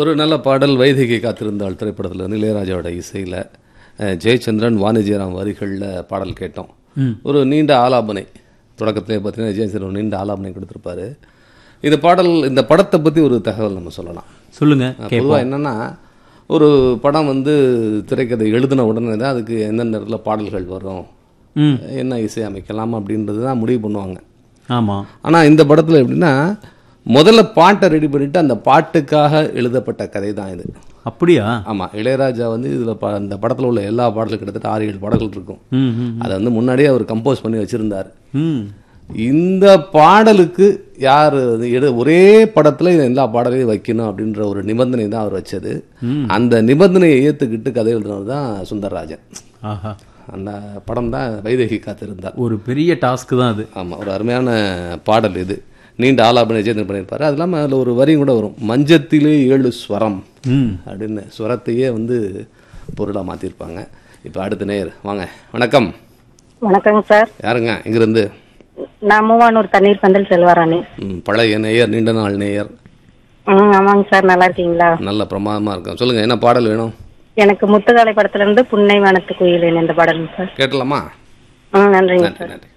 ஒரு நல்ல பாடல் வைதிகை காத்திருந்தாள் திரைப்படத்தில் இளையராஜாவோட இசையில் ஜெயச்சந்திரன் வாணிஜெயராம் வரிகளில் பாடல் கேட்டோம் ஒரு நீண்ட ஆலாபனை தொடக்கத்திலே பார்த்தீங்கன்னா ஜெயச்சந்திரன் ஒரு நீண்ட ஆலாபனை கொடுத்துருப்பாரு இந்த பாடல் இந்த படத்தை பற்றி ஒரு தகவல் நம்ம சொல்லலாம் சொல்லுங்க பொதுவாக என்னன்னா ஒரு படம் வந்து திரைக்கதை எழுதின உடனே தான் அதுக்கு எந்தெந்த இடத்துல பாடல்கள் வரும் ம் என்ன இசை அமைக்கலாம் அப்படின்றது தான் முடிவு பண்ணுவாங்க ஆமா ஆனால் இந்த படத்தில் எப்படின்னா முதல்ல பாட்டை ரெடி பண்ணிட்டு அந்த பாட்டுக்காக எழுதப்பட்ட கதை தான் இது அப்படியா ஆமாம் இளையராஜா வந்து இதில் ப இந்த படத்தில் உள்ள எல்லா பாடலும் கிட்டத்தட்ட ஆறு ஏழு பாடல்கள் இருக்கும் ம் ம் அதை வந்து முன்னாடியே அவர் கம்போஸ் பண்ணி வச்சுருந்தார் ம் இந்த பாடலுக்கு யார் வந்து எடு ஒரே படத்தில் எல்லா பாடலையும் வைக்கணும் அப்படின்ற ஒரு நிபந்தனை தான் அவர் வச்சது அந்த நிபந்தனையை ஏற்றுக்கிட்டு கதை எழுதினவர் தான் சுந்தரராஜன் ஆஹா அந்த படம் தான் வைதேகி காத்திருந்தார் ஒரு பெரிய டாஸ்க் தான் அது ஆமாம் ஒரு அருமையான பாடல் இது நீண்ட ஆலாபனை ஜெயந்தன் பண்ணியிருப்பாரு அது இல்லாமல் அதில் ஒரு வரியும் கூட வரும் மஞ்சத்திலே ஏழு ஸ்வரம் ம் அப்படின்னு ஸ்வரத்தையே வந்து பொருளாக மாற்றிருப்பாங்க இப்போ அடுத்த நேயர் வாங்க வணக்கம் வணக்கங்க சார் யாருங்க இங்கிருந்து நான் மூவானூர் தண்ணீர் பந்தல் செல்வாராணி ம், பழைய நேயர் நீண்ட நாள் நேயர் ம் ஆமாங்க சார் நல்லா இருக்கீங்களா நல்ல பிரமாதமாக இருக்கும் சொல்லுங்கள் என்ன பாடல் வேணும் எனக்கு முத்துகாலை படத்துல இருந்து புன்னை வனத்து குயிலேன் என்ற பாடலுங்க சார் கேட்டலாமா ம் நன்றிங்க சார் நன்றி நன்றி